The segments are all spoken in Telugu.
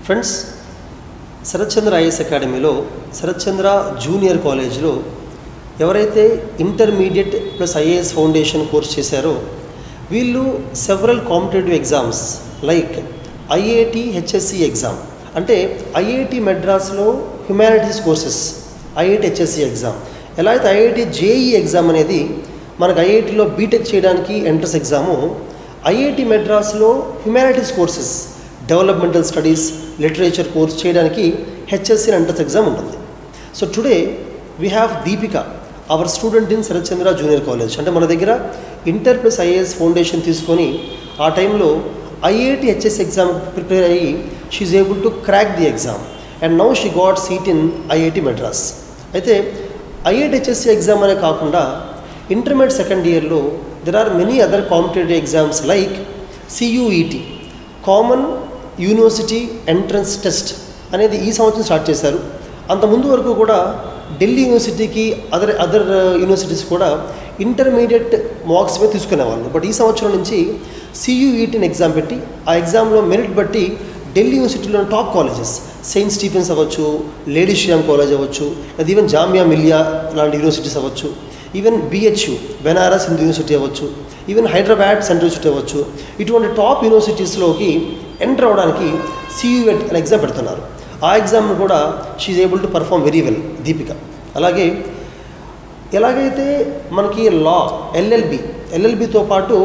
ఫ్రెండ్స్ శరత్చంద్ర ఐఎస్ అకాడమీలో శరత్చంద్ర జూనియర్ కాలేజ్లో ఎవరైతే intermediate plus IAS foundation course చేశారో వీళ్ళు several competitive exams like IIT HSC exam అంటే ఐఐటి మెడ్రాస్లో humanities courses IIT HSC exam ఎలా అయితే ఐఐటి జేఈ ఎగ్జామ్ అనేది మనకు ఐఐటిలో బీటెక్ చేయడానికి ఎంట్రన్స్ ఎగ్జాము ఐఐటి మెడ్రాస్లో humanities courses developmental studies literature course చేయడానికి హెచ్ఎస్సి ఎంట్రన్స్ ఎగ్జామ్ ఉంటుంది so today we have Deepika our student in Sarathchandra junior college అంటే మన దగ్గర ఇంటర్ ప్లస్ ఐఏఎస్ ఫౌండేషన్ తీసుకొని ఆ టైంలో ఐఐటి హెచ్ఎస్ ఎగ్జామ్ ప్రిపేర్ అయ్యి she able to crack the exam and now she got seat in IIT Madras అయితే ఐఐటి హెచ్ఎస్సి ఎగ్జామ్ అనే కాకుండా ఇంటర్మీడియట్ సెకండ్ ఇయర్లో there are many other competitive exams like CUET common university entrance test అనేది ఈ సంవత్సరం స్టార్ట్ చేశారు అంత ముందు వరకు కూడా ఢిల్లీ యూనివర్సిటీకి అదర్ అదర్ యూనివర్సిటీస్ కూడా ఇంటర్మీడియట్ మార్క్స్ మీద తీసుకునేవాళ్ళు బట్ ఈ సంవత్సరం నుంచి సియుఈటీని ఎగ్జామ్ పెట్టి ఆ ఎగ్జామ్లో మెరిట్ బట్టి ఢిల్లీ యూనివర్సిటీలోని టాప్ కాలేజెస్ సెయింట్ స్టీఫెన్స్ అవ్వచ్చు లేడీ శ్రీరామ్ కాలేజ్ అవ్వచ్చు లేదా ఈవెన్ జామియా మిలియా లాంటి యూనివర్సిటీస్ అవ్వచ్చు even BHU Banaras Hindu University అవ్వచ్చు ఈవెన్ హైదరాబాద్ సెంట్రల్ యూనివర్సిటీ అవ్వచ్చు ఇటువంటి టాప్ యూనివర్సిటీస్లోకి ఎంటర్ అవ్వడానికి సియుఎట్ అనే ఎగ్జామ్ పెడుతున్నారు ఆ ఎగ్జామ్ను కూడా she able to perform very well Deepika అలాగే ఎలాగైతే మనకి లా ఎల్ఎల్బి ఎల్ఎల్బితో పాటు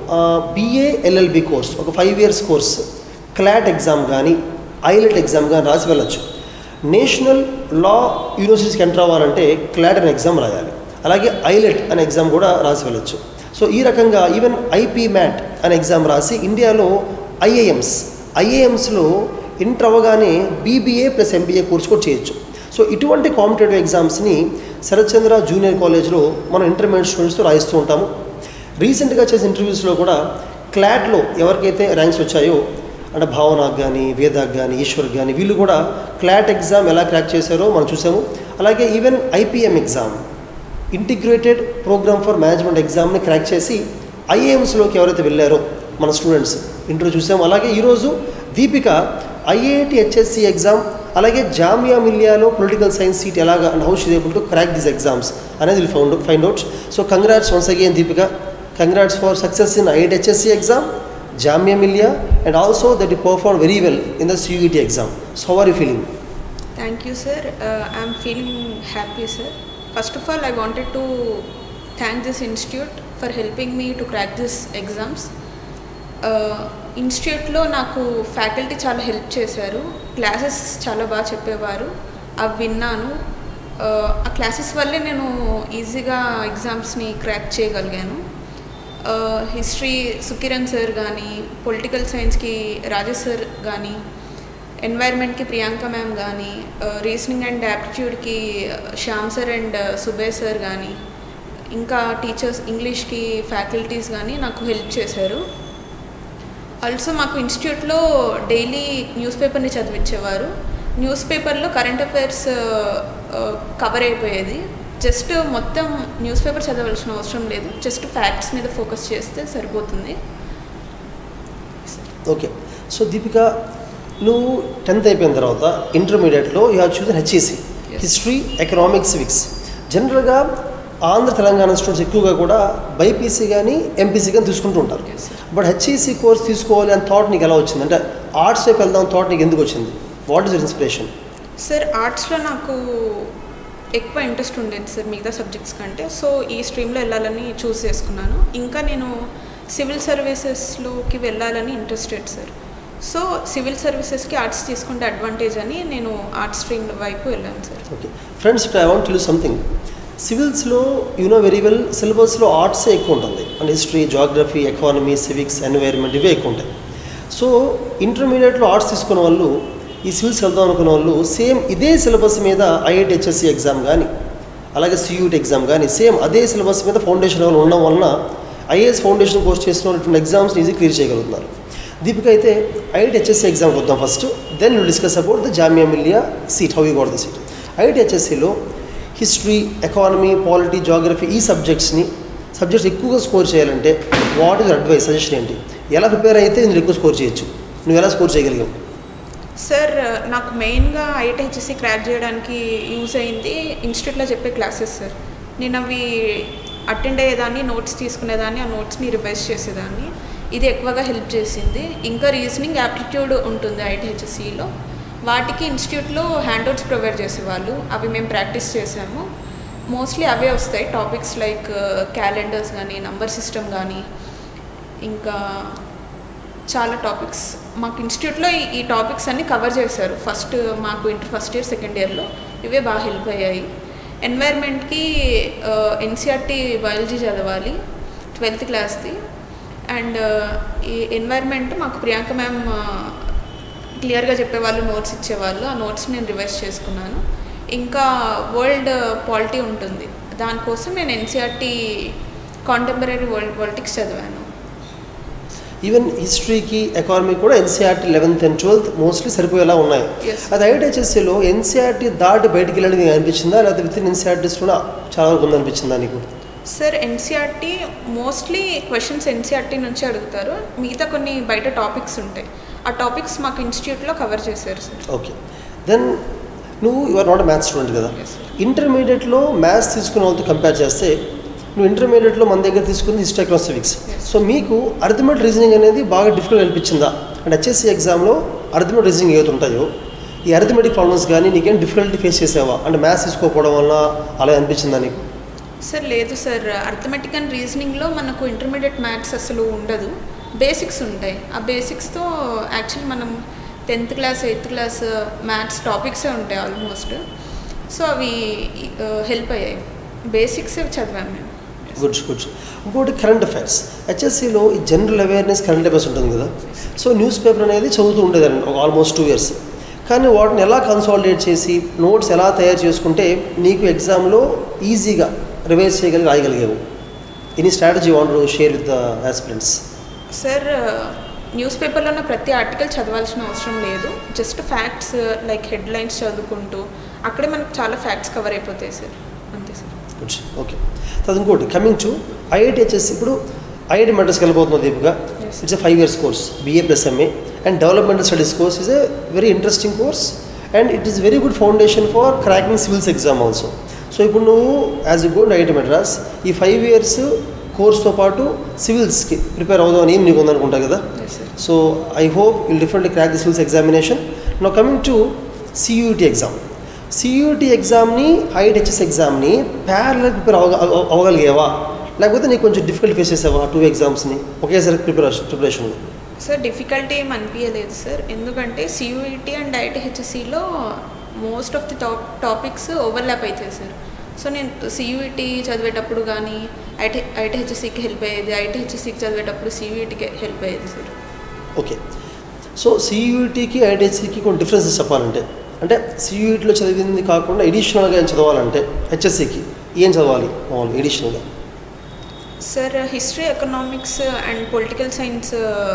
బిఏ ఎల్ఎల్బి కోర్స్ ఒక five years course CLAT exam కానీ ఐలెట్ ఎగ్జామ్ కానీ రాసి వెళ్ళచ్చు నేషనల్ లా యూనివర్సిటీస్కి ఎంటర్ అవ్వాలంటే క్లాట్ అనే ఎగ్జామ్ రాయాలి అలాగే ఐలెట్ అనే ఎగ్జామ్ కూడా రాసి వెళ్ళచ్చు సో ఈ రకంగా ఈవెన్ ఐపీ మ్యాట్ అనే ఎగ్జామ్ రాసి ఇండియాలో ఐఏఎమ్స్ ఐఏఎమ్స్లో ఇంటర్ అవ్వగానే బీబీఏ ప్లస్ ఎంబీఏ కోర్స్ కూడా చేయొచ్చు సో ఇటువంటి కాంపిటేటివ్ ఎగ్జామ్స్ని శరత్చంద్ర జూనియర్ కాలేజ్లో మనం ఇంటర్మీడియట్ స్టూడెంట్స్తో రాయిస్తూ ఉంటాము రీసెంట్గా చేసిన ఇంటర్వ్యూస్లో కూడా క్లాట్లో ఎవరికైతే ర్యాంక్స్ వచ్చాయో అంటే భావనాకు కానీ వేదాకు కానీ ఈశ్వర్కి కానీ వీళ్ళు కూడా క్లాట్ ఎగ్జామ్ ఎలా క్రాక్ చేశారో మనం చూసాము అలాగే even IPM exam integrated programme for management ఎగ్జామ్ని క్రాక్ చేసి ఐఏఎమ్స్లోకి ఎవరైతే వెళ్ళారో మన స్టూడెంట్స్ ఇంటర్వ్యూ చూసాము అలాగే ఈరోజు దీపిక ఐఐటి హెచ్ఎస్సి ఎగ్జామ్ అలాగే జామియా మిలియాలో పొలిటికల్ సైన్స్ సీట్ ఎలాగా and how she able to crack these exams అనేది will found find out so congrats once again Deepika congrats for success in IIT HSC exam Jamia Millia and also that you perform very well in the CUET exam so how are you feeling Thank you, sir. Uh, I'm feeling happy, sir. First of all, I wanted to thank this institute for helping me to crack these exams. ఇన్స్టిట్యూట్లో నాకు ఫ్యాకల్టీ చాలా హెల్ప్ చేశారు క్లాసెస్ చాలా బాగా చెప్పేవారు అవి విన్నాను Uh, ఆ క్లాసెస్ వల్లే నేను ఈజీగా ఎగ్జామ్స్ని క్రాక్ చేయగలిగాను హిస్టరీ సుకిరణ్ సార్ కానీ పొలిటికల్ సైన్స్కి రాజేష్ సార్ కానీ ఎన్వైర్న్మెంట్కి ప్రియాంక మ్యామ్ కానీ రీజనింగ్ అండ్ యాప్టిట్యూడ్కి Shyam sir and Subey sir కానీ ఇంకా టీచర్స్ ఇంగ్లీష్కి ఫ్యాకల్టీస్ కానీ నాకు హెల్ప్ చేశారు ఆల్సో మాకు ఇన్స్టిట్యూట్లో డైలీ న్యూస్ పేపర్ని చదివించేవారు న్యూస్ పేపర్లో కరెంట్ అఫైర్స్ కవర్ అయిపోయేది జస్ట్ మొత్తం న్యూస్ పేపర్ చదవాల్సిన అవసరం లేదు జస్ట్ ఫ్యాక్ట్స్ మీద ఫోకస్ చేస్తే సరిపోతుంది ఓకే సో దీపిక నువ్వు టెన్త్ అయిపోయిన తర్వాత ఇంటర్మీడియట్లో యూ హ్యావ్ చూసిన HEC Yes. History economics civics జనరల్గా ఆంధ్ర తెలంగాణ స్టూడెంట్స్ ఎక్కువగా కూడా బైపీసీ కానీ ఎంపీసీ కానీ తీసుకుంటూ ఉంటారు Yes, sir. But HEC course తీసుకోవాలి అని థాట్ నీకు ఎలా వచ్చింది అంటే ఆర్ట్స్ వైపు వెళ్దాం థాట్ నీకు ఎందుకు వచ్చింది what is your inspiration sir ఆర్ట్స్లో నాకు ఎక్కువ ఇంట్రెస్ట్ ఉండేది సార్ మిగతా సబ్జెక్ట్స్ కంటే సో ఈ స్ట్రీమ్లో వెళ్ళాలని చూస్ చేసుకున్నాను ఇంకా నేను సివిల్ సర్వీసెస్లోకి వెళ్ళాలని ఇంట్రెస్టెడ్ సార్ సో సివిల్ సర్వీసెస్కి ఆర్ట్స్ తీసుకుంటే అడ్వాంటేజ్ అని నేను ఆర్ట్స్ స్ట్రీమ్ వైపు వెళ్ళాను సార్ ఓకే ఫ్రెండ్స్ ఇక్కడ ఐ వాంట్ టెల్ సంథింగ్ సివిల్స్లో యు నో వెరీ వెల్ సిలబస్లో ఆర్ట్సే ఎక్కువ ఉంటుంది and history geography economy civics environment ఇవే ఎక్కువ ఉంటాయి సో ఇంటర్మీడియట్లో ఆర్ట్స్ తీసుకున్న వాళ్ళు ఈ సివిల్స్ వెళ్దాం అనుకున్న వాళ్ళు సేమ్ ఇదే సిలబస్ మీద ఐఐటి హెచ్ఎస్సి ఎగ్జామ్ కానీ అలాగే సియూటీ ఎగ్జామ్ కానీ సేమ్ అదే సిలబస్ మీద ఫౌండేషన్ లెవెల్ ఉండడం వలన ఐఏఎస్ ఫౌండేషన్ కోర్స్ చేసిన వాళ్ళు ఎగ్జామ్స్ని ఈజీ క్లియర్ చేయగలుగుతున్నారు దీపిక అయితే ఐఐటి హెచ్ఎస్సి ఎగ్జామ్కి వద్దాం first then will discuss about the Jamia Millia seat how you got the seat IIT హెచ్ఎస్సిలో హిస్టరీ ఎకానమీ పాలిటీ జాగ్రఫీ ఈ సబ్జెక్ట్స్ని సబ్జెక్ట్స్ ఎక్కువగా స్కోర్ చేయాలంటే వాట్ ఇస్ అడ్వైస్ సజెషన్ ఏంటి ఎలా ప్రిపేర్ అయితే ఇందులో ఎక్కువ స్కోర్ చేయొచ్చు నువ్వు ఎలా స్కోర్ చేయగలిగావు సార్ నాకు మెయిన్గా ఐటీహెచ్ఎస్సి క్రాక్ చేయడానికి యూజ్ అయింది ఇన్స్టిట్యూట్లో చెప్పే క్లాసెస్ సార్ నేను అవి అటెండ్ అయ్యేదాన్ని నోట్స్ తీసుకునేదాన్ని ఆ నోట్స్ని రివైజ్ చేసేదాన్ని ఇది ఎక్కువగా హెల్ప్ చేసింది ఇంకా రీజనింగ్ యాప్టిట్యూడ్ ఉంటుంది ఐటీహెచ్ఎస్సిలో వాటికి ఇన్స్టిట్యూట్లో హ్యాండ్అవుట్స్ ప్రొవైడ్ చేసేవాళ్ళు అవి మేము ప్రాక్టీస్ చేసాము మోస్ట్లీ అవే వస్తాయి టాపిక్స్ లైక్ క్యాలెండర్స్ కానీ నంబర్ సిస్టమ్ కానీ ఇంకా చాలా టాపిక్స్ మాకు ఇన్స్టిట్యూట్లో ఈ ఈ టాపిక్స్ అన్ని కవర్ చేశారు ఫస్ట్ మాకు ఇంటర్ ఫస్ట్ ఇయర్ సెకండ్ ఇయర్లో ఇవే బాగా హెల్ప్ అయ్యాయి ఎన్వైర్న్మెంట్కి ఎన్సీఆర్టీ బయాలజీ చదవాలి ట్వెల్త్ క్లాస్ది అండ్ ఈ ఎన్వైర్న్మెంట్ మాకు ప్రియాంక మ్యామ్ క్లియర్గా చెప్పేవాళ్ళు నోట్స్ ఇచ్చేవాళ్ళు ఆ నోట్స్ నేను రివైజ్ చేసుకున్నాను ఇంకా వరల్డ్ పాలిటీ ఉంటుంది దానికోసం నేను ఎన్సీఆర్టీ కాంటెంపరీ వరల్డ్ పాలిటిక్స్ చదివాను ఈవెన్ హిస్టరీకి ఎకానమీ కూడా NCERT eleventh and twelfth mostly సరిపోయేలా ఉన్నాయి Yes. అది ఐటీహెచ్ఎస్సీలో ఎన్సీఆర్టీ దాటి బయటికి వెళ్ళడానికి నీకు అనిపించిందా లేకపోతే విత్ ఇన్ ఎన్సీఆర్టీస్లో చాలా వరకు ఉందనిపించిందా నీకు sir NCERT mostly questions NCERT నుంచి అడుగుతారు మిగతా కొన్ని బయట టాపిక్స్ ఉంటాయి ఆ టాపిక్స్ మాకు ఇన్స్టిట్యూట్లో కవర్ చేశారు సార్ ఓకే దెన్ నువ్వు యువర్ నాట్ మ్యాథ్స్ స్టూడెంట్ కదా Yes, sir. ఇంటర్మీడియట్లో మ్యాథ్స్ తీసుకునే వాళ్ళతో కంపేర్ చేస్తే నువ్వు ఇంటర్మీడియట్లో మన దగ్గర తీసుకుంది history economics civics Yes. So మీకు అర్థమెట్ రీజనింగ్ అనేది బాగా డిఫికల్ట్ అనిపించిందా అంటే హెచ్ఎస్సీ ఎగ్జామ్లో అర్థమెట్ రీజనింగ్ ఏవైతే ఉంటాయో ఈ అర్థమెటిక్ ప్రాబ్లమ్స్ కానీ నీకేం డిఫికల్టీ ఫేస్ చేసావా అంటే మ్యాథ్స్ తీసుకోకపోవడం వల్ల అలా అనిపించిందా నీకు సార్ లేదు సార్ అర్థమెటిక్ అండ్ రీజనింగ్లో మనకు ఇంటర్మీడియట్ మ్యాథ్స్ అసలు ఉండదు బేసిక్స్ ఉంటాయి ఆ బేసిక్స్తో యాక్చువల్లీ మనం tenth class eighth class maths టాపిక్సే ఉంటాయి ఆల్మోస్ట్ సో అవి హెల్ప్ అయ్యాయి బేసిక్స్ చదివాము మేము గుడ్ గుడ్ ఇంకోటి కరెంట్ అఫైర్స్ హెచ్ఎస్సీలో ఈ జనరల్ అవేర్నెస్ కరెంట్ అఫైర్స్ ఉంటుంది కదా సో న్యూస్ పేపర్ అనేది చదువుతూ ఉండేదండి ఒక ఆల్మోస్ట్ టూ ఇయర్స్ కానీ వాటిని ఎలా కన్సాలిడేట్ చేసి నోట్స్ ఎలా తయారు చేసుకుంటే నీకు ఎగ్జామ్లో ఈజీగా రివైజ్ చేయగలిగి రాయగలిగావు any strategy want share with the aspirants sir news పేపర్లో ఉన్న ప్రతి ఆర్టికల్ చదవాల్సిన అవసరం లేదు జస్ట్ ఫ్యాక్ట్స్ లైక్ హెడ్లైన్స్ చదువుకుంటూ అక్కడే మనకు చాలా ఫ్యాక్ట్స్ కవర్ అయిపోతాయి సార్ అంతే సార్ గుడ్ ఓకే తర్వాత ఇంకోటి కమింగ్ టు ఐఐటిహెచ్ఎస్ ఇప్పుడు ఐఐటి మెడ్రస్కి వెళ్ళిపోతున్నావు దీపుగా Yes. It's a five years course BA plus MA and developmental studies course is a very interesting course and it is very good foundation for cracking civils exam also so ఇప్పుడు నువ్వు as a good IIT Madras ఈ ఫైవ్ ఇయర్స్ కోర్స్తో పాటు సివిల్స్కి ప్రిపేర్ అవుదాం అని ఏం నీకు ఉందనుకుంటా కదా yes sir so I hope will differently crack the civils examination no coming to CUET exam CUET ఎగ్జామ్ని ఐహెచ్ఎస్ ఎగ్జామ్ని ప్యారల్ ప్రిపేర్ అవ అవ- అవ్వగలిగేవా లేకపోతే నీకు కొంచెం డిఫికల్ట్ ఫేస్ చేసావా టూ ఎగ్జామ్స్ని ఒకేసారి ప్రిపరేషన్ ప్రిపరేషన్లో సార్ డిఫికల్టీ ఏం అనిపించలేదు సార్ ఎందుకంటే సియూఈటీ అండ్ ఐటీహెచ్ఎస్సిలో most of the top topics overlap అవుతాయి సార్ సో నేను సియూఈటీ చదివేటప్పుడు కానీ ఐటీ ఐటీహెచ్ఎస్సికి హెల్ప్ అయ్యేది ఐటీహెచ్ఎస్సికి చదివేటప్పుడు సియూఈటీకి హెల్ప్ అయ్యేది సార్ ఓకే సో సియూటీకి ఐహెచ్సికి కొన్ని డిఫరెన్సెస్ చెప్పాలంటే అంటే సియూటీలో చదివింది కాకుండా ఎడిషనల్గా ఏం చదవాలంటే హెచ్ఎస్సికి ఏం చదవాలి మామూలుగా ఎడిషనల్గా sir history economics and political science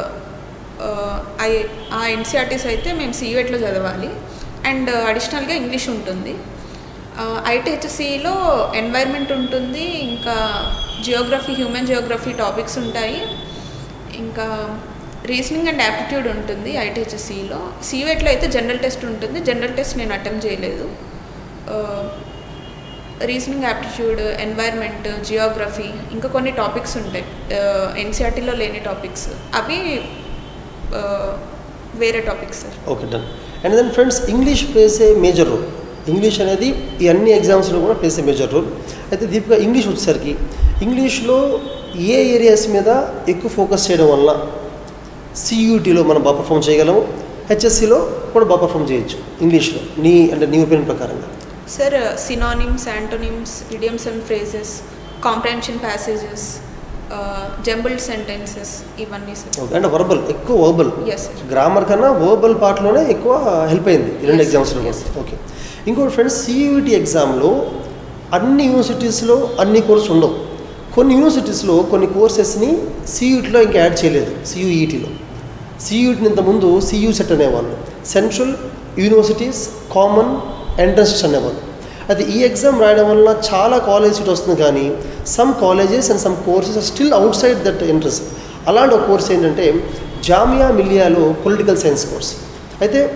ఐ ఆ ఎన్సీఆర్టీస్ అయితే మేము సియూఎట్లో చదవాలి అండ్ అడిషనల్గా ఇంగ్లీష్ ఉంటుంది ఐటీహెచ్సిలో ఎన్వైర్న్మెంట్ ఉంటుంది ఇంకా జియోగ్రఫీ హ్యూమన్ జియోగ్రఫీ టాపిక్స్ ఉంటాయి ఇంకా రీజనింగ్ అండ్ యాప్టిట్యూడ్ ఉంటుంది ఐటీహెచ్సిలో సియూఎట్లో అయితే జనరల్ టెస్ట్ ఉంటుంది జనరల్ టెస్ట్ నేను అటెంప్ట్ చేయలేదు రీజనింగ్ యాప్టిట్యూడ్ ఎన్వైర్న్మెంట్ జియోగ్రఫీ ఇంకా కొన్ని టాపిక్స్ ఉంటాయి ఎన్సీఆర్టీలో లేని టాపిక్స్ అవి ఆ, వేరే topics sir okay done and then friends English plays a major role English అనేది ఈ అన్ని ఎగ్జామ్స్లో కూడా ప్లేస్ ఏ మేజర్ రోల్ అయితే దీపిక ఇంగ్లీష్ వచ్చేసరికి ఇంగ్లీష్లో ఏ ఏరియాస్ మీద ఎక్కువ ఫోకస్ చేయడం వల్ల సియూటీలో మనం బాగా పర్ఫామ్ చేయగలము హెచ్ఎస్సిలో కూడా బాగా పర్ఫామ్ చేయొచ్చు ఇంగ్లీష్లో నీ అంటే నీ ఒపీనియన్ ప్రకారంగా sir synonyms antonyms idioms and phrases comprehension passages jumbled sentences ఇవన్నీ సార్ ఓకే అంటే వర్బల్ ఎక్కువ వర్బల్ ఎస్ సార్ గ్రామర్ కన్నా వర్బల్ పార్ట్లోనే ఎక్కువ హెల్ప్ అయింది ఈ రెండు Yes, ఎగ్జామ్స్లో yes. ఓకే ఇంకోటి ఫ్రెండ్స్ సియూటీ ఎగ్జామ్లో అన్ని యూనివర్సిటీస్లో అన్ని కోర్సులు ఉండవు కొన్ని యూనివర్సిటీస్లో కొన్ని కోర్సెస్ని సియూటీలో ఇంకా యాడ్ చేయలేదు సియూఈటీలో సియూటీని ఇంతకుముందు సియూ సెట్ అనేవాళ్ళు సెంట్రల్ యూనివర్సిటీస్ కామన్ ఎంట్రన్స్ అనేవాళ్ళు అది ఈ ఎగ్జామ్ రాయడం వల్ల చాలా కాలేజ్ సీట్ వస్తుంది కానీ some colleges and some courses are still outside that interest అలాంటి ఒక కోర్స్ ఏంటంటే జామియా మిలియాలో పొలిటికల్ సైన్స్ కోర్స్ అయితే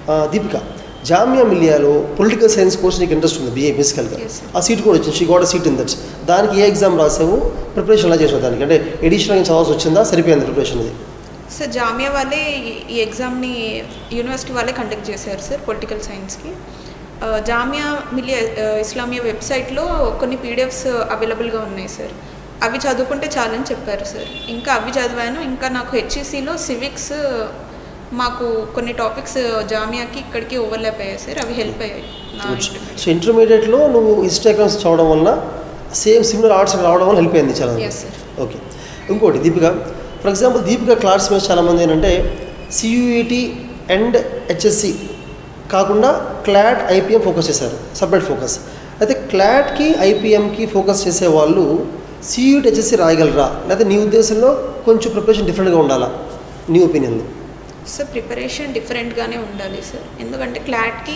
ఆ, దీపిక జామియా మిలియాలో పొలిటికల్ సైన్స్ కోర్స్ నీకు ఇంట్రెస్ట్ ఉంది బిఏ బేసికల్గా Yes, sir. ఆ సీట్ కూడా వచ్చింది షీ గోడ సీట్ ఇన్ దట్ దానికి ఏ ఎగ్జామ్ రాసావు ప్రిపరేషన్ ఎలా చేసావు దానికి అంటే ఎడిషనల్ చదవాల్సి వచ్చిందా సరిపోయింది ప్రిపరేషన్ అది సార్ జామియా వాళ్ళే ఈ- ఈ ఎగ్జామ్ని యూనివర్సిటీ వాళ్ళే కండక్ట్ చేశారు సార్ పొలిటికల్ సైన్స్కి ఆ, జామియా మిలియా ఆ, ఇస్లామియా వెబ్సైట్లో కొన్ని పీడిఎఫ్స్ అవైలబుల్గా ఉన్నాయి సార్ అవి చదువుకుంటే చాలని చెప్పారు సార్ ఇంకా అవి చదివాను ఇంకా నాకు హెచ్ఈసిలో సివిక్స్ మాకు కొన్ని టాపిక్స్ జామియాకి ఇక్కడికి ఓవర్లాప్ అయ్యాయి సార్ అవి హెల్ప్ అయ్యాయి నా intermediate. సో ఇంటర్మీడియట్లో నువ్వు హిస్టరీ ఎకనామిక్స్ చదవడం వల్ల సేమ్ సిమిలర్ ఆర్ట్స్ రావడం వల్ల హెల్ప్ అయింది చాలా Yes, sir. ఓకే ఇంకోటి Deepika for example Deepika classmates చాలామంది ఏంటంటే సియూఈటీ అండ్ హెచ్ఎస్సి కాకుండా క్లాట్ ఐపీఎం ఫోకస్ చేశారు సపరేట్ ఫోకస్ అయితే క్లాట్కి ఐపీఎంకి ఫోకస్ చేసే వాళ్ళు సియూటీ హెచ్ఎస్సి రాయగలరా లేకపోతే నీ ఉద్దేశంలో కొంచెం ప్రిపరేషన్ డిఫరెంట్గా ఉండాలా నీ ఒపీనియన్లో సార్ ప్రిపరేషన్ డిఫరెంట్గానే ఉండాలి సార్ ఎందుకంటే క్లాట్కి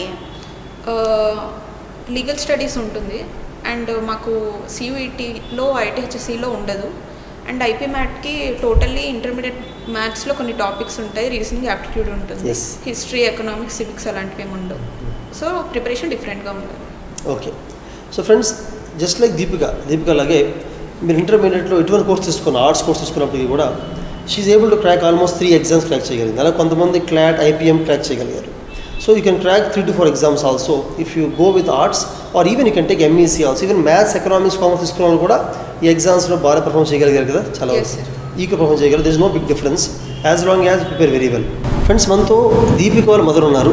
లీగల్ స్టడీస్ ఉంటుంది అండ్ మాకు సియూఈటీలో ఐటీహెచ్ఎస్సిలో ఉండదు అండ్ ఐపీ మ్యాట్కి టోటల్లీ ఇంటర్మీడియట్ మ్యాథ్స్లో కొన్ని టాపిక్స్ ఉంటాయి రీజనింగ్ యాప్టిట్యూడ్ ఉంటుంది Yes. హిస్టరీ ఎకనామిక్స్ సివిక్స్ అలాంటివి ఏమి ఉండవు సో ప్రిపరేషన్ డిఫరెంట్గా ఉండాలి okay so friends just like Deepika Deepika అలాగే మీరు ఇంటర్మీడియట్లో ఎటువంటి కోర్స్ తీసుకున్న ఆర్ట్స్ కోర్స్ తీసుకున్నప్పటికీ కూడా she able to crack almost three exams crack చేయగలిగింది అలా కొంతమంది క్లాట్ ఐపీఎం క్రాక్ చేయగలిగారు so you can crack three to four exams also if you go with arts or even you can take MEC also even maths economics commerce తీసుకున్న వాళ్ళు కూడా ఈ ఎగ్జామ్స్లో బాగా పర్ఫామ్ చేయగలిగారు కదా చాలా Yes, sir. ఈక్వల్ పర్ఫామ్ చేయగలరు this no big difference as long as prepare very well friends మనతో దీపిక వాళ్ళ మదర్ ఉన్నారు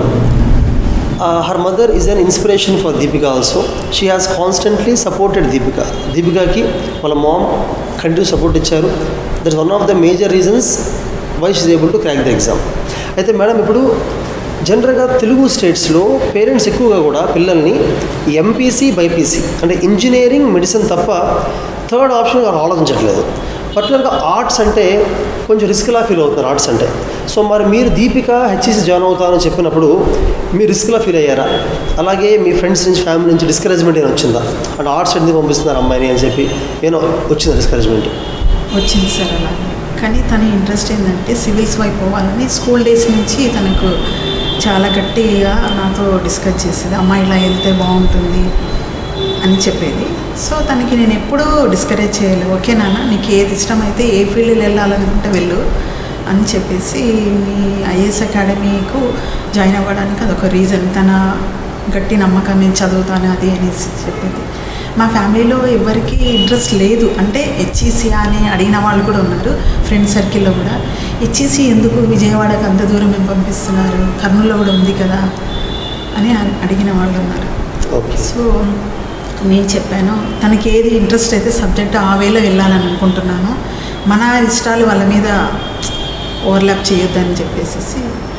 her mother is an inspiration for Deepika also she has constantly supported Deepika దీపికాకి వాళ్ళ మామ్ కంటిన్యూ సపోర్ట్ ఇచ్చారు that one of the major reasons why she's able to crack the exam అయితే మేడం ఇప్పుడు జనరల్గా తెలుగు స్టేట్స్లో పేరెంట్స్ ఎక్కువగా కూడా పిల్లల్ని ఎంపీసీ బైపీసీ అంటే ఇంజనీరింగ్ మెడిసిన్ తప్ప థర్డ్ ఆప్షన్ వారు ఆలోచించట్లేదు పర్టికులర్గా ఆర్ట్స్ అంటే కొంచెం రిస్క్లా ఫీల్ అవుతున్నారు ఆర్ట్స్ అంటే సో మరి మీరు దీపిక హెచ్ఈసి జాయిన్ అవుతారని చెప్పినప్పుడు మీరు రిస్క్లా ఫీల్ అయ్యారా అలాగే మీ ఫ్రెండ్స్ నుంచి ఫ్యామిలీ నుంచి డిస్కరేజ్మెంట్ ఏమైనా వచ్చిందా అంటే ఆర్ట్స్ ఎందుకు పంపిస్తున్నారు అమ్మాయిని అని చెప్పి ఏమో వచ్చిందా డిస్కరేజ్మెంట్ వచ్చింది సార్ అలాగే కానీ తన ఇంట్రెస్ట్ ఏంటంటే సివిల్స్ వైపు పోవాలని స్కూల్ డేస్ నుంచి తనకు చాలా గట్టిగా నాతో డిస్కస్ చేసేది అమ్మ ఇలా వెళ్తే బాగుంటుంది అని చెప్పేది సో తనకి నేను ఎప్పుడూ డిస్కరేజ్ చేయలేదు ఓకే నాన్న నీకు ఏది ఇష్టమైతే ఏ ఫీల్డ్లో వెళ్ళాలనుకుంటే వెళ్ళు అని చెప్పేసి మీ ఐఏఎస్ అకాడమీకు జాయిన్ అవ్వడానికి అదొక రీజన్ తన గట్టి నమ్మకం నేను చదువుతాను అది అనేసి చెప్పింది మా ఫ్యామిలీలో ఎవరికి ఇంట్రెస్ట్ లేదు అంటే హెచ్ఈసి అని అడిగిన వాళ్ళు కూడా ఉన్నారు ఫ్రెండ్ సర్కిల్లో కూడా హెచ్ఈసి ఎందుకు విజయవాడకు అంత దూరం మేము పంపిస్తున్నారు కర్నూలులో కూడా ఉంది కదా అని అ- అడిగిన వాళ్ళు ఉన్నారు ఓకే సో నేను చెప్పాను తనకి ఏది ఇంట్రెస్ట్ అయితే సబ్జెక్ట్ ఆ వేలో వెళ్ళాలని అనుకుంటున్నాను మన ఇష్టాలు వాళ్ళ మీద ఓవర్లాప్ చేయొద్దని చెప్పేసి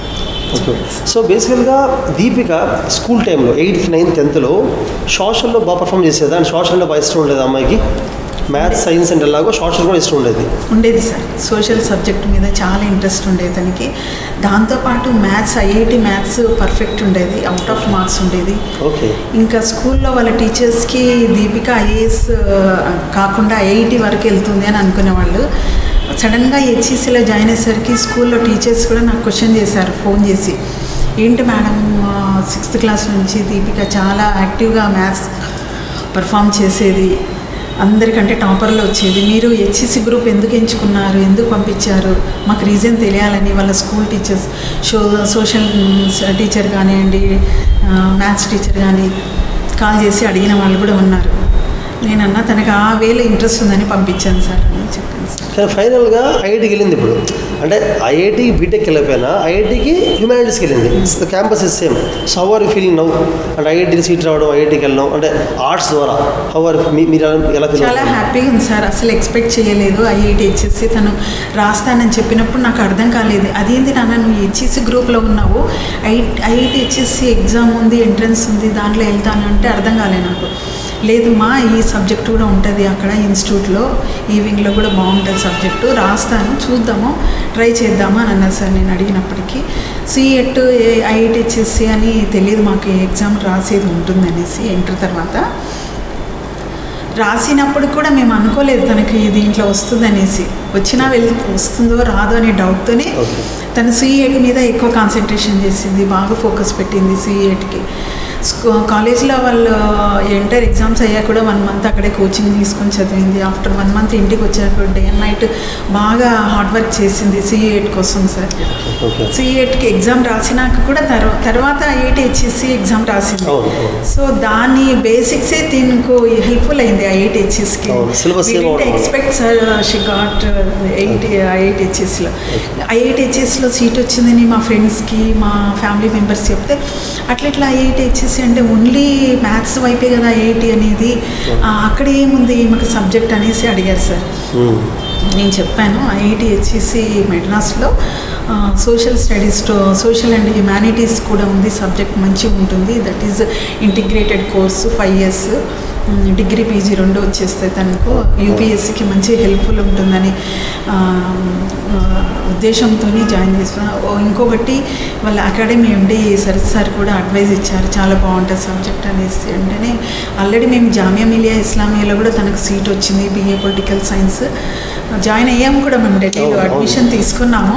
ఓకే సో బేసికల్గా దీపిక స్కూల్ టైంలో ఎయిత్ నైన్త్ టెన్త్లో సోషల్లో బాగా పర్ఫామ్ చేసేదా అండ్ సోషల్లో బాగా ఇష్టం ఉండేది అమ్మాయికి మ్యాథ్స్ సైన్స్ అండ్ ఎలాగో సోషల్ కూడా ఇష్టం ఉండేది ఉండేది సార్ సోషల్ సబ్జెక్ట్ మీద చాలా ఇంట్రెస్ట్ ఉండేది తనకి దాంతోపాటు మ్యాథ్స్ ఐఐటి మ్యాథ్స్ పర్ఫెక్ట్ ఉండేది అవుట్ ఆఫ్ మార్క్స్ ఉండేది ఓకే ఇంకా స్కూల్లో వాళ్ళ టీచర్స్కి దీపిక ఐఏఎస్ కాకుండా ఐఐటి వరకు వెళ్తుంది అని అనుకునేవాళ్ళు సడన్గా హెచ్ఈసీలో జాయిన్ అయ్యేసరికి స్కూల్లో టీచర్స్ కూడా నాకు క్వశ్చన్ చేశారు ఫోన్ చేసి ఏంటి మేడం సిక్స్త్ క్లాస్ నుంచి దీపిక చాలా యాక్టివ్గా మ్యాథ్స్ పర్ఫామ్ చేసేది అందరికంటే టాపర్లో వచ్చేది మీరు హెచ్ఈసి గ్రూప్ ఎందుకు ఎంచుకున్నారు ఎందుకు పంపించారు మాకు రీజన్ తెలియాలని వాళ్ళ school teachers so social teacher కానివ్వండి మ్యాథ్స్ టీచర్ కానీ కాల్ చేసి అడిగిన వాళ్ళు కూడా ఉన్నారు నేనన్నా తనకు ఆ వేలో ఇంట్రెస్ట్ ఉందని పంపించాను సార్ అని చెప్పాను సార్ కానీ ఫైనల్గా ఐఐటికి వెళ్ళింది ఇప్పుడు అంటే ఐఐటి బీటెక్ వెళ్ళిపోయినా ఐఐటికి హ్యూమానిటీస్కి వెళ్ళింది campus is same so how are you feeling now అంటే ఐఐటికి సీట్ రావడం ఐఐటికి వెళ్ళడం అంటే ఆర్ట్స్ ద్వారా హౌ ఆర్ మీరు ఎలా- ఎలా ఫీల్ చాలా హ్యాపీగా ఉంది సార్ అసలు ఎక్స్పెక్ట్ చేయలేదు ఐఐటి హెచ్ఎస్సి తను రాస్తానని చెప్పినప్పుడు నాకు అర్థం కాలేదు అదేంటి నాన్న నువ్వు హెచ్ఎస్సి గ్రూప్లో ఉన్నావు ఐ ఐఐటి హెచ్ఎస్సి ఎగ్జామ్ ఉంది ఎంట్రన్స్ ఉంది దాంట్లో వెళ్తాను అంటే అర్థం కాలేదు నాకు లేదు మా ఈ సబ్జెక్ట్ కూడా ఉంటుంది అక్కడ ఇన్స్టిట్యూట్లో ఈవినింగ్లో కూడా బాగుంటుంది సబ్జెక్టు రాస్తాను చూద్దాము ట్రై చేద్దామా అని అన్నారు సార్ నేను అడిగినప్పటికీ సిఎట్ ఐఐటి హెచ్ఎస్సి అని తెలియదు మాకు ఈ ఎగ్జామ్ రాసేది ఉంటుందనేసి ఇంటర్ తర్వాత రాసినప్పుడు కూడా మేము అనుకోలేదు తనకి దీంట్లో వస్తుందనేసి వచ్చినా వెళ్ళి వస్తుందో రాదో అనే డౌట్తోనే Okay. తను సిఈఎట్ మీద ఎక్కువ కాన్సన్ట్రేషన్ చేసింది బాగా ఫోకస్ పెట్టింది సిఈఎట్కి కాలేజ్లో వాళ్ళు ఇంటర్ ఎగ్జామ్స్ అయ్యాక కూడా వన్ మంత్ అక్కడే కోచింగ్ తీసుకొని చదివింది ఆఫ్టర్ వన్ మంత్ ఇంటికి వచ్చాక డే అండ్ నైట్ బాగా హార్డ్ వర్క్ చేసింది సిఈఎట్ కోసం సార్ ఓకే సిఈఎట్కి ఎగ్జామ్ రాసినాక కూడా తర్వాత తర్వాత ఐఐటి హెచ్ఎస్సి ఎగ్జామ్ రాసింది అవును, అవును. సో దాని బేసిక్సే దీనికి హెల్ప్ఫుల్ అయింది ఐఐటి హెచ్ఎస్కి అవును, syllabus same అవడం వల్ల. Expect sir she got eight IIT హెచ్ఎస్లో ఐఐటి హెచ్ఎస్లో సీట్ వచ్చిందని మా ఫ్రెండ్స్కి మా ఫ్యామిలీ మెంబర్స్ చెప్తే అట్లా ఇట్లా ఐఐటి హెచ్ఎస్సి అంటే ఓన్లీ మ్యాథ్స్ వైపే కదా ఐఐటి అనేది ఆ, అక్కడ ఏముంది మాకు సబ్జెక్ట్ అనేసి అడిగారు సార్ మ్మ్. నేను చెప్పాను ఐఐటి హెచ్ఈసి మెడ్రాస్లో సోషల్ స్టడీస్లో సోషల్ అండ్ హ్యుమానిటీస్ కూడా ఉంది సబ్జెక్ట్ మంచిగా ఉంటుంది that is integrated course five years degree PG రెండు వచ్చేస్తాయి తనకు యూపీఎస్సికి మంచి హెల్ప్ఫుల్ ఉంటుందని ఆ, ఆ, ఉద్దేశంతో జాయిన్ చేసిన ఇంకొకటి వాళ్ళ అకాడమీ ఉండి సరత్ సార్ కూడా అడ్వైజ్ ఇచ్చారు చాలా బాగుంటుంది సబ్జెక్ట్ అనేసి అంటేనే ఆల్రెడీ మేము జామియా మిలియా ఇస్లామియాలో కూడా తనకు సీట్ వచ్చింది బీఏ పొలిటికల్ సైన్స్ జాయిన్ అయ్యాము కూడా మేము ఢిల్లీలో అవును, అవును. అడ్మిషన్ తీసుకున్నాము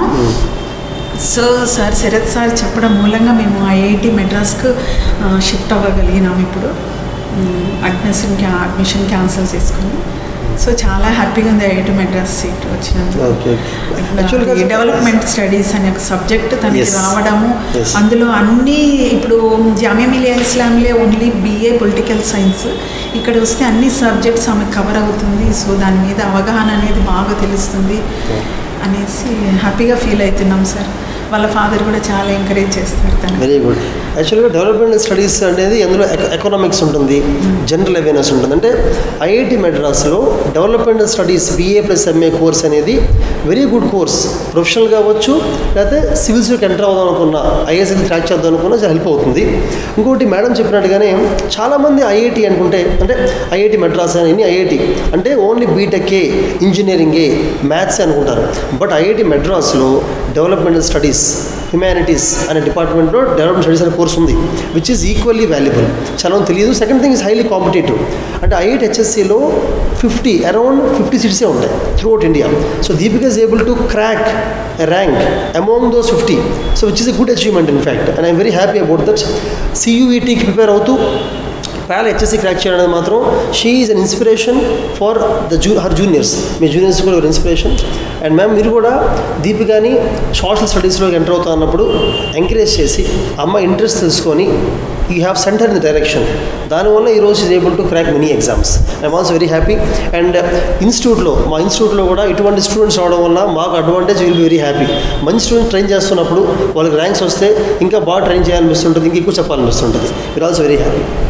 సో సార్ శరత్ సార్ చెప్పడం మూలంగా మేము ఐఐటి మెడ్రాస్కు షిఫ్ట్ అవ్వగలిగినాము ఇప్పుడు అడ్మిషన్ క్యా అడ్మిషన్ క్యాన్సిల్ చేసుకుని సో చాలా హ్యాపీగా ఉంది ఐఐటి మెడ్రాస్ సీట్ వచ్చినందుకు ఓకే యాక్చువల్గా ఈ డెవలప్మెంట్ స్టడీస్ అనే ఒక సబ్జెక్ట్ తనకి Yes. రావడము Yes. అందులో అన్ని ఇప్పుడు జామియా మిలియా ఇస్లాంలే ఓన్లీ బీఏ పొలిటికల్ సైన్స్ ఇక్కడ వస్తే అన్ని సబ్జెక్ట్స్ ఆమెకు కవర్ అవుతుంది సో దాని మీద అవగాహన అనేది బాగా తెలుస్తుంది అనేసి హ్యాపీగా ఫీల్ అవుతున్నాం సార్ వాళ్ళ ఫాదర్ కూడా చాలా ఎంకరేజ్ చేస్తారు తను వెరీ గుడ్ యాక్చువల్గా డెవలప్మెంట్ స్టడీస్ అనేది అందులో ఎక- ఎకనామిక్స్ ఉంటుంది జనరల్ అవేర్నెస్ ఉంటుంది అంటే ఐఐటి మెడ్రాస్లో development studies BA plus MA course అనేది వెరీ గుడ్ కోర్స్ ప్రొఫెషనల్ కావచ్చు లేకపోతే సివిల్స్కి ఎంటర్ అవుదాం అనుకున్న ఐఎస్ఎల్ క్రాక్ చేద్దాం అనుకున్నా చాలా హెల్ప్ అవుతుంది ఇంకోటి మేడం చెప్పినట్టుగానే చాలామంది ఐఐటి అనుకుంటే అంటే ఐఐటి మెడ్రాస్ అని ఐఐటి అంటే ఓన్లీ బీటెక్ఏ ఇంజనీరింగే మ్యాథ్స్ అనుకుంటారు బట్ ఐఐటి మెడ్రాస్లో డెవలప్మెంట్ స్టడీస్ హ్యుమానిటీస్ అనే డిపార్ట్మెంట్లో డెవలప్మెంట్ స్టడీస్ అనే కోర్స్ ఉంది విచ్ ఈస్ ఈక్వల్లీ వాల్యుబుల్ చాలా మంది తెలియదు second thing is highly competitive అంటే ఐఐటి హెచ్ఎస్సిలో ఫిఫ్టీ అరౌండ్ ఫిఫ్టీ సీట్సే ఉంటాయి throughout India so Deepika is able to crack rank among those fifty so which is a good achievement in fact and I'm very happy about that సియూఈటీకి prepare అవుతూ ప్యాల్ హెచ్ఎస్సి క్రాక్ చేయడం అనేది మాత్రం she is an inspiration for the జూ హర్ జూనియర్స్ మీ జూనియర్స్ కూడా ఒక ఇన్స్పిరేషన్ అండ్ మ్యామ్ మీరు కూడా దీపికాని సోషల్ స్టడీస్లోకి ఎంటర్ అవుతా అన్నప్పుడు ఎంకరేజ్ చేసి అమ్మ ఇంట్రెస్ట్ తెలుసుకొని you have centre in the direction దానివల్ల ఈరోజు is able to crack many exams I'm also very happy and ఇన్స్టిట్యూట్లో మా ఇన్స్టిట్యూట్లో కూడా ఇటువంటి స్టూడెంట్స్ రావడం వల్ల మాకు advantage will be very happy మంచి స్టూడెంట్స్ ట్రైన్ చేస్తున్నప్పుడు వాళ్ళకి ర్యాంక్స్ వస్తే ఇంకా బాగా ట్రైన్ చేయాలనిపిస్తుంటుంది ఇంకా ఎక్కువ చెప్పాలనిపిస్తుంటుంది ఇట్ ఆల్సో వెరీ హ్యాపీ